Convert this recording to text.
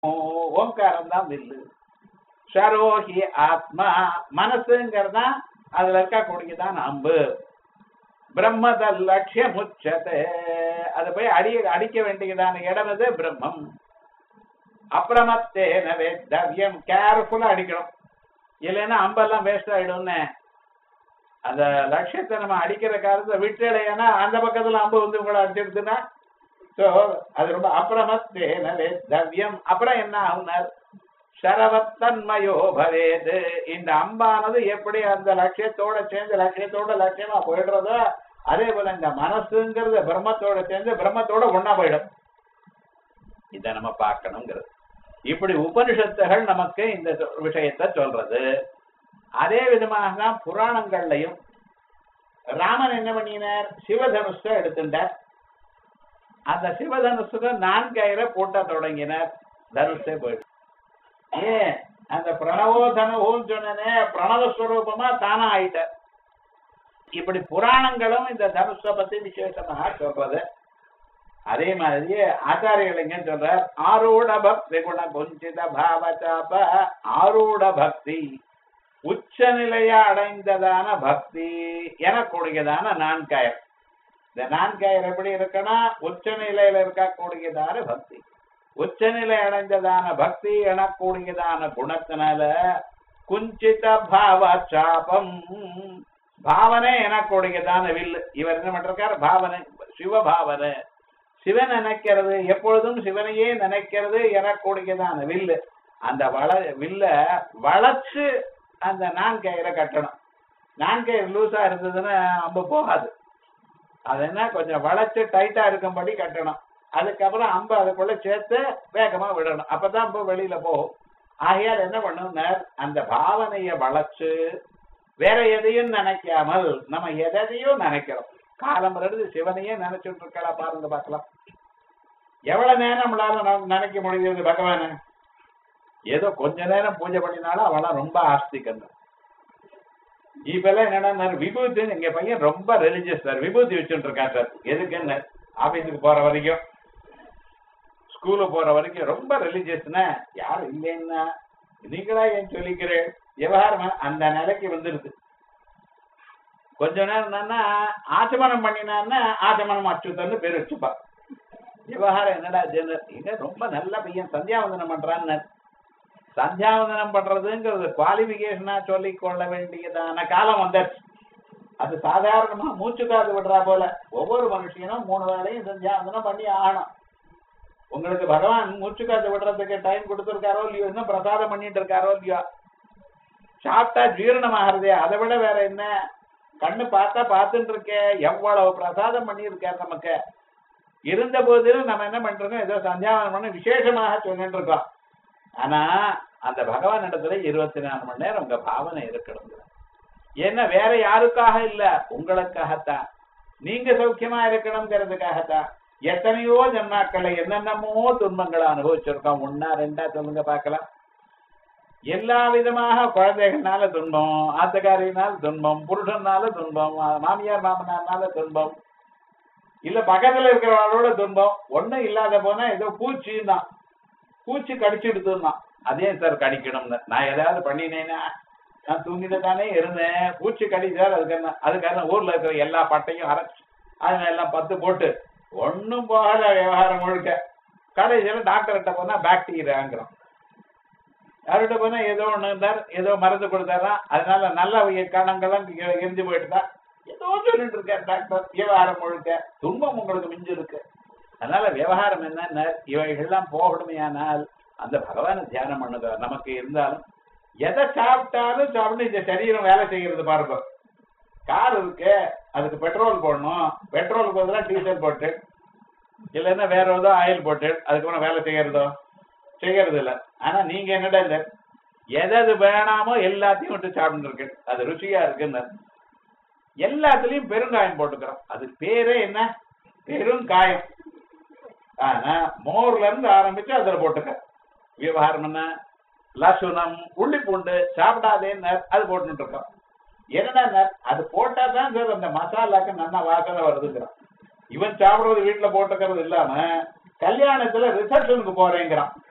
ஓங்காரம் தான் வில்லு ஷரோஹி ஆத்மா மனசுங்கிறதா அதுல இருக்கக்கூடியதான் அம்பு பிரம்மத லட்சியம் உச்சத்தை அதை போய் அடி அடிக்க வேண்டியதான இடம் இது பிரம்மம் அப்பிரமத்தேன வேத்தவ்யம் கேர்ஃபுல்லா அடிக்கணும் இல்லைன்னா அம்பெல்லாம் வேஸ்ட் ஆயிடும்னு அந்த லட்சியத்தை நம்ம அடிக்கிற காலத்தை விட்டுலையானா அந்த பக்கத்துல அம்பு வந்து உங்களை அடிச்சிடுதுன்னா சோ அது ரொம்ப அப்பிரமத்தேன வேத்தவ்யம் அப்புறம் என்ன ஆகுனார் சரவத்தன்மயோ பவேது இந்த அம்பானது எப்படி அந்த லட்சியத்தோட சேர்ந்து லட்சியத்தோட லட்சியமா போயிடுறதோ அதே போல இந்த மனசுங்கிறது பிரம்மத்தோட சேர்ந்து பிரம்மத்தோட ஒண்ணா போயிடும் இத நம்ம பார்க்கணுங்கிறது இப்படி உபனிஷத்துகள் நமக்கு இந்த சொ- விஷயத்தை சொல்றது அதே விதமாக தான் புராணங்கள்லயும் ராமன் என்ன பண்ணினார் சிவதனுஷ எடுத்துட்டார் அந்த சிவதனுஷுக்கு நான்கயிறை பூட்ட தொடங்கினார் தனுஷே போயிட்டு ஏன் அந்த பிரணவோ தனுவோன்னு சொன்னனே பிரணவஸ்வரூபமா தானா ஆயிட்டார் இப்படி புராணங்களும் இந்த தனுஷ பத்தி விசேஷமாக சொல்றது அதே மாதிரி ஆச்சாரியலிங்க சொல்றார் ஆரூட பக்தி குண குஞ்சித பாவச்சாப ஆரூட பக்தி உச்ச நிலைய அடைந்ததான பக்தி எனக்கூடியதான நான்காயர் இந்த நான்காயர் எப்படி இருக்குன்னா உச்ச நிலையில இருக்கக்கூடியதான பக்தி உச்சநிலை அடைந்ததான பக்தி எனக்கூடியதான குணத்தினால குஞ்சித பாவ சாபம் பாவனை எனக்கூடியதான வில்லு இவர் என்ன பண்றார் பாவனை சிவபாவனை சிவன் நினைக்கிறது எப்பொழுதும் சிவனையே நினைக்கிறது எனக்கூடியதான வில்லு அந்த வள வில்ல வளைச்சு அந்த நான்கயிறை கட்டணும் நான்கயிறு லூசா இருந்ததுன்னா அம்பு போகாது அது என்ன கொஞ்சம் வளைச்சு டைட்டா இருக்கும்படி கட்டணும் அதுக்கப்புறம் அம்பு அதுக்குள்ள சேர்த்து வேகமா விடணும் அப்பதான் அம்பு வெளியில போகும் ஆகையால் என்ன பண்ணும்னார் அந்த பாவனைய வளைச்சு வேற எதையும் நினைக்காமல் நம்ம எதையும் நினைக்கிறோம் காலம் இருந்து சிவனையே நினைச்சுட்டு இருக்கலாம் பாருங்க பார்க்கலாம் எவ்வளவு நேரம் நம்மளால ந- நினைக்க முடியுது பகவான ஏதோ கொஞ்ச நேரம் பூஜை பண்ணினாலும் அவெல்லாம் ரொம்ப ஆஸ்திகன் இப்பெல்லாம் என்னன்னா விபூதி எங்க பையன் ரொம்ப ரிலிஜியஸ் சார் விபூதி வச்சுட்டு இருக்கான் சார் எதுக்குன்னு ஆபீஸுக்கு போற வரைக்கும் ஸ்கூலுக்கு போற வரைக்கும் ரொம்ப ரிலிஜியஸ்னா யாரும் இல்லைன்னா நீங்களா ஏன் சொல்லிக்கிறேன் விவகாரம் அந்த நிலைக்கு வந்துருது கொஞ்ச நேரம் என்னன்னா ஆச்சமனம் பண்ணினான்னா ஆச்சமனம் அச்சுத்தன்னு பேர் வச்சுப்பா விவகாரம் என்னடா ஜெனர் இங்க ரொம்ப நல்ல பையன் சந்தியாவந்தனம் பண்றான்னு சந்தியாவந்தனம் பண்றதுங்கிறது குவாலிபிகேஷனா சொல்லிக் கொள்ள வேண்டியதான காலம் வந்தாச்சு அது சாதாரணமா மூச்சு காத்து விடுறா போல ஒவ்வொரு மனுஷனும் மூணு வேளையும் சந்தியாவந்தனம் பண்ணி ஆகணும் உங்களுக்கு பகவான் மூச்சு காத்து விடுறதுக்கு டைம் கொடுத்துருக்காரோ இல்லையோ இன்னும் பிரசாதம் பண்ணிட்டு இருக்காரோ இல்லையோ சாப்பிட்டா ஜீரணமாகிறதே அதை விட வேற என்ன கண்ணு பார்த்தா பார்த்துட்டு இருக்கே எவ்வளவு பிரசாதம் பண்ணியிருக்கார் நமக்கு இருந்த போதிலும் நம்ம என்ன பண்றோம் ஏதோ சந்தியாவனம் பண்ண விசேஷமாக சொல்லிட்டு இருக்கோம் ஆனா அந்த பகவான் இடத்துல இருபத்தி நாலு மணி நேரம் உங்க பாவனை இருக்கணும் ஏன்னா வேற யாருக்காக இல்ல உங்களுக்காகத்தான் நீங்க சௌக்கியமா இருக்கணுங்கிறதுக்காகத்தான் எத்தனையோ ஜன்மாக்களை என்னென்னமோ துன்பங்களை அனுபவிச்சிருக்கோம் ஒன்னா ரெண்டா சொல்லுங்க பார்க்கலாம் எல்லா விதமாக குழந்தைகள்னால துன்பம் ஆத்தக்காரியினால துன்பம் புருஷனால துன்பம் மாமியார் மாமனார்னால துன்பம் இல்ல பக்கத்துல இருக்கிறவங்களோட துன்பம் ஒண்ணும் இல்லாத போனா ஏதோ பூச்சி தான் பூச்சி கடிச்சுடுதுன்னா அதே சார் கடிக்கணும்னு நான் ஏதாவது பண்ணினேன்னா நான் தூங்கிட்டு தானே இருந்தேன் பூச்சி கடிச்சார் அதுக்கு என்ன அதுக்கான ஊர்ல இருக்கிற எல்லா பட்டையும் அரைச்சு அதுல எல்லாம் பத்து போட்டு ஒண்ணும் போகல விவகாரம் முழுக்க கடைசியில டாக்டர்கிட்ட போனா பாக்டீரியாங்கிறோம் யார்கிட்ட போனா ஏதோ ஒண்ணு இருந்தார் ஏதோ மருந்து கொடுத்தாரா அதனால நல்ல கணங்களும் எரிஞ்சு போயிட்டுதான் ஏதோ சொல்லிட்டு இருக்கார் டாக்டர் விவகாரம் முழுக்க துன்பம் உங்களுக்கு மிஞ்சு இருக்கு அதனால விவகாரம் என்னன்னா இவைகள்லாம் போகணுமையானால் அந்த பகவானை தியானம் பண்ணுங்க நமக்கு இருந்தாலும் எதை சாப்பிட்டாலும் சாப்பிட்டு இந்த சரீரம் வேலை செய்யறது பாருங்க கார் இருக்கு அதுக்கு பெட்ரோல் போடணும் பெட்ரோலுக்கு பதிலாக டீசல் போட்டு இல்லைன்னா வேற ஏதோ ஆயில் போட்டு அதுக்கப்புறம் வேலை செய்யறதோ செய்யறது இல்ல ஆனா நீங்க என்னடா இல்ல எது எது வேணாமோ எல்லாத்தையும் விட்டு சாப்பிட்டு இருக்கு அது ருச்சியா இருக்குன்னு எல்லாத்துலயும் பெருங்காயம் போட்டுக்கிறோம் அது பேரே என்ன பெருங்காயம் ஆனா மோர்ல இருந்து ஆரம்பிச்சு அதுல போட்டுக்க விவகாரம் என்ன லசுனம் உள்ளி பூண்டு சாப்பிடாதேன்னு அது போட்டுட்டு இருக்கோம் என்னடா அது போட்டா தான் சார் அந்த மசாலாக்கு நல்லா வாசனை வருதுங்கிறான் இவன் சாப்பிடுறது வீட்டுல போட்டுக்கிறது இல்லாம கல்யாணத்துல ரிசப்ஷனுக்கு போறேங்கிறான்